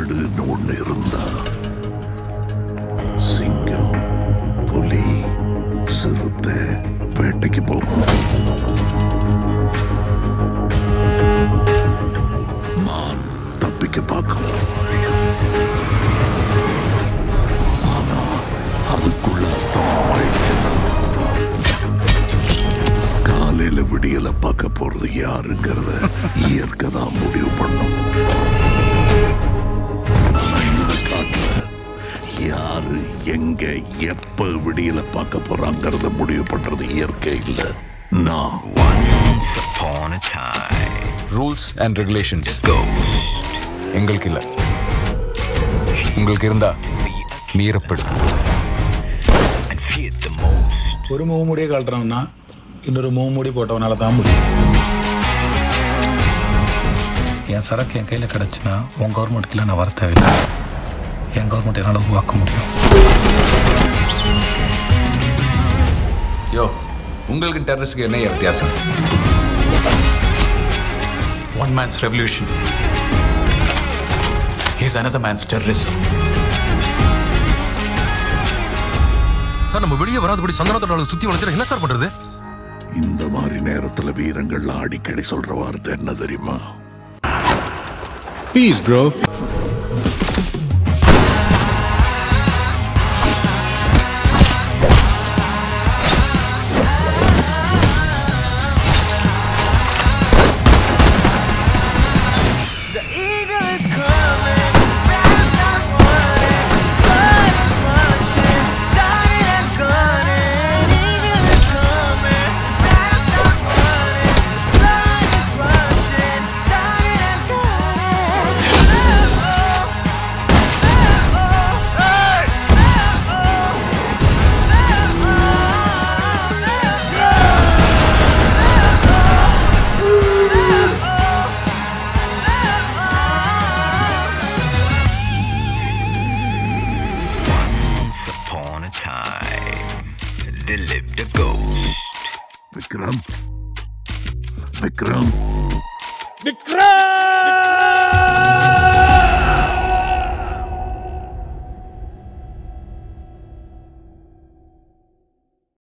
காடுன்னு ஒண்ணு இருந்தா சிங்கம் புலி சிறுத்தை வேட்டைக்கு போகும் மான் தப்பிக்க பார்க்கும் ஆனா அதுக்குள்ள அஸ்தமனம் ஆயிடுச்சுன்னா காலையில விடியல பார்க்க போறது யாருங்கிறத இயற்கை தான் முடிவு பண்ணும் ஆனா இந்த காட்டுல யாரு எங்க எப்ப விடியல பார்க்க போறாங்கிறத முடிவு பண்றது இயற்கை இல்ல நான் Once upon a time, rules and regulations ghost எங்களுக்கு இல்லை உங்களுக்கு இருந்தா மீறப்படும் and feared the most. ஒரு முகமூடியை கழட்டுறவன்னா இன்னொரு முகமூடி போட்டவனால தான் முடியும் என் சரக்கு என் கையில் கிடச்சுன்னா உன் கவர்மெண்ட்டுக்குள்ள நான் வர தேவையில்லை என் கவர்மெண்ட் என்னால் உருவாக்க முடியும் யோ உங்களுக்கு டெரரிஸ்க்கு என்ன வித்தியாசம் One man's revolution is another man's terrorism. Sir நம்ம வெளியே வராதபடி சந்தனத்தோட சுத்தி வளைச்சிட என்ன சார் பண்றது இந்த மாதிரி நேரத்துல வீரங்கள்லாம் அடிக்கடி சொல்ற வார்த்தை என்ன தெரியுமா Peace, bro. Once upon a time, there lived a ghost. Vikram Vikram Vikram!